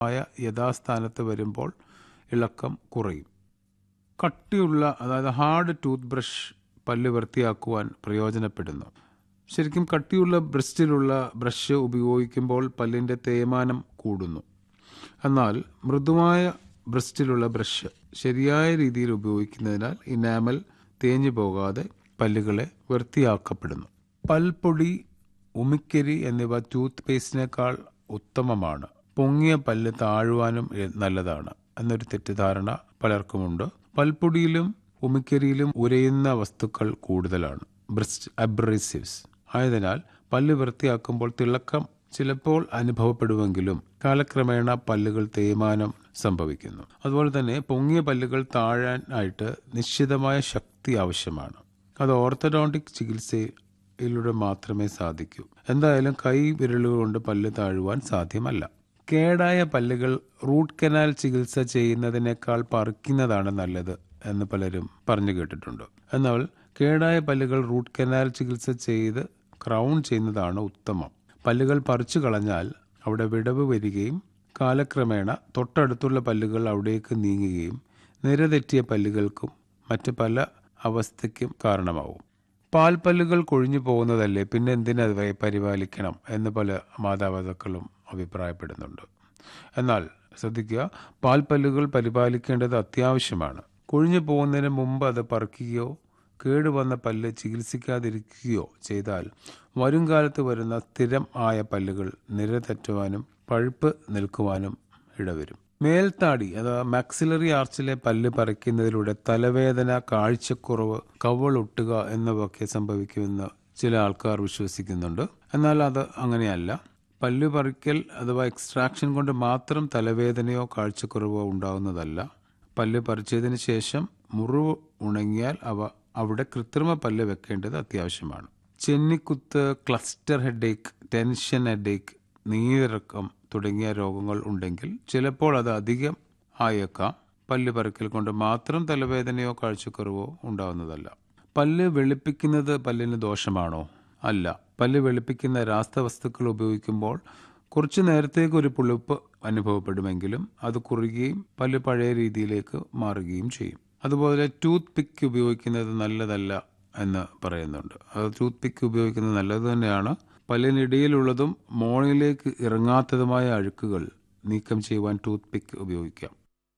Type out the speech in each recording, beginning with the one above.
ആയ യഥാസ്ഥാനത്ത് വരുമ്പോൾ ഇളക്കം കുറയും കട്ടിയുള്ള അതായത് ഹാർഡ് ടൂത്ത് ബ്രഷ് പല്ല് വൃത്തിയാക്കുവാൻ പ്രയോജനപ്പെടുന്നു ശരിക്കും കട്ടിയുള്ള ബ്രസ്റ്റിലുള്ള ബ്രഷ് ഉപയോഗിക്കുമ്പോൾ പല്ലിൻ്റെ തേയ്മാനം കൂടുന്നു എന്നാൽ മൃദുവായ ബ്രസ്റ്റിലുള്ള ബ്രഷ് ശരിയായ രീതിയിൽ ഉപയോഗിക്കുന്നതിനാൽ ഇനാമൽ തേഞ്ഞു പോകാതെ പല്ലുകളെ വൃത്തിയാക്കപ്പെടുന്നു പൽപ്പൊടി ഉമിക്കരി എന്നിവ ടൂത്ത് പേസ്റ്റിനേക്കാൾ ഉത്തമമാണ് പൊങ്ങിയ പല്ല് താഴുവാനും എ- നല്ലതാണ് എന്നൊരു തെറ്റിദ്ധാരണ പലർക്കുമുണ്ട് പൽപ്പൊടിയിലും ഉമിക്കരിയിലും ഉരയുന്ന വസ്തുക്കൾ കൂടുതലാണ് ബ്രസ്റ്റ് അബ്രസീവ്സ് ആയതിനാൽ പല്ല് വൃത്തിയാക്കുമ്പോൾ തിളക്കം ചിലപ്പോൾ അനുഭവപ്പെടുമെങ്കിലും കാലക്രമേണ പല്ലുകൾ തേയ്മാനം സംഭവിക്കുന്നു അതുപോലെ തന്നെ പൊങ്ങിയ പല്ലുകൾ താഴാനായിട്ട് നിശ്ചിതമായ ശക്തി ആവശ്യമാണ് അത് ഓർത്തഡോണ്ടിക് ചികിത്സയിലൂടെ മാത്രമേ സാധിക്കൂ എന്തായാലും കൈ വിരലുകൾ കൊണ്ട് പല്ല് താഴുവാൻ സാധ്യമല്ല കേടായ പല്ലുകൾ റൂട്ട് കനാൽ ചികിത്സ ചെയ്യുന്നതിനേക്കാൾ പറിക്കുന്നതാണ് നല്ലത് എന്ന് പലരും പറഞ്ഞു കേട്ടിട്ടുണ്ട് എന്നാൽ കേടായ പല്ലുകൾ റൂട്ട് കനാൽ ചികിത്സ ചെയ്ത് ക്രൗൺ ചെയ്യുന്നതാണ് ഉത്തമം പല്ലുകൾ പറിച്ചു കളഞ്ഞാൽ അവിടെ വിടവ് വരികയും കാലക്രമേണ തൊട്ടടുത്തുള്ള പല്ലുകൾ അവിടേക്ക് നീങ്ങുകയും നിരതെറ്റിയ പല്ലുകൾക്കും മറ്റ് പല അവസ്ഥയ്ക്കും കാരണമാവും പാൽപ്പല്ലുകൾ കൊഴിഞ്ഞു പോകുന്നതല്ലേ പിന്നെ എന്തിനത് വരെ പരിപാലിക്കണം എന്ന് പല മാതാപിതാക്കളും അഭിപ്രായപ്പെടുന്നുണ്ട് എന്നാൽ ശ്രദ്ധിക്കുക പാൽപ്പല്ലുകൾ പരിപാലിക്കേണ്ടത് അത്യാവശ്യമാണ് കൊഴിഞ്ഞു പോകുന്നതിന് മുമ്പ് അത് പറിക്കുകയോ കേടുവന്ന പല്ല് ചികിത്സിക്കാതിരിക്കുകയോ ചെയ്താൽ വരും കാലത്ത് വരുന്ന സ്ഥിരം ആയ പല്ലുകൾ നിരതെറ്റുവാനും പഴുപ്പ് നിൽക്കുവാനും ഇടവരും മേൽത്താടി അഥവാ മാക്സിലറി ആർച്ചിലെ പല്ല് പറിക്കുന്നതിലൂടെ തലവേദന കാഴ്ചക്കുറവ് കവളൊട്ടുക എന്നിവയൊക്കെ സംഭവിക്കുമെന്ന് ചില ആൾക്കാർ വിശ്വസിക്കുന്നുണ്ട് എന്നാൽ അത് അങ്ങനെയല്ല പല്ല് പറിക്കൽ അഥവാ എക്സ്ട്രാക്ഷൻ കൊണ്ട് മാത്രം തലവേദനയോ കാഴ്ചക്കുറവോ ഉണ്ടാകുന്നതല്ല പല്ല് പറിച്ചതിന് ശേഷം മുറിവ് ഉണങ്ങിയാൽ അവ അവിടെ കൃത്രിമ പല്ല് വെക്കേണ്ടത് അത്യാവശ്യമാണ് ചെന്നിക്കുത്ത് ക്ലസ്റ്റർ ഹെഡേക്ക് ടെൻഷൻ ഹെഡേക്ക് നീരിറക്കം തുടങ്ങിയ രോഗങ്ങൾ ഉണ്ടെങ്കിൽ ചിലപ്പോൾ അത് അധികം ആയേക്കാം പല്ല് പറിക്കൽ കൊണ്ട് മാത്രം തലവേദനയോ കാഴ്ചക്കുറവോ ഉണ്ടാവുന്നതല്ല പല്ല് വെളുപ്പിക്കുന്നത് പല്ലിന് ദോഷമാണോ അല്ല പല്ല് വെളുപ്പിക്കുന്ന രാസവസ്തുക്കൾ ഉപയോഗിക്കുമ്പോൾ കുറച്ചു നേരത്തേക്ക് ഒരു പുളിപ്പ് അനുഭവപ്പെടുമെങ്കിലും അത് കുറുകയും പല്ല് പഴയ രീതിയിലേക്ക് മാറുകയും ചെയ്യും അതുപോലെ ടൂത്ത് പിക്ക് ഉപയോഗിക്കുന്നത് നല്ലതല്ല എന്ന് പറയുന്നുണ്ട് അത് ടൂത്ത് പിക്ക് ഉപയോഗിക്കുന്നത് നല്ലത് തന്നെയാണ് പല്ലിനിടയിലുള്ളതും മോണിലേക്ക് ഇറങ്ങാത്തതുമായ അഴുക്കുകൾ നീക്കം ചെയ്യുവാൻ ടൂത്ത് പിക്ക് ഉപയോഗിക്കാം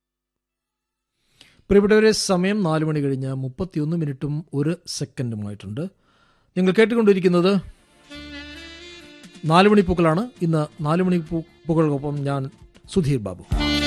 പ്രിയപ്പെട്ടവരെ സമയം നാല് മണി കഴിഞ്ഞ് മുപ്പത്തിയൊന്ന് മിനിറ്റും ഒരു സെക്കൻഡുമായിട്ടുണ്ട് നിങ്ങൾ കേട്ടുകൊണ്ടിരിക്കുന്നത് നാല് മണിപ്പൂക്കളാണ് ഇന്ന് നാല് മണിപ്പൂക്കൾക്കൊപ്പം ഞാൻ സുധീർ ബാബു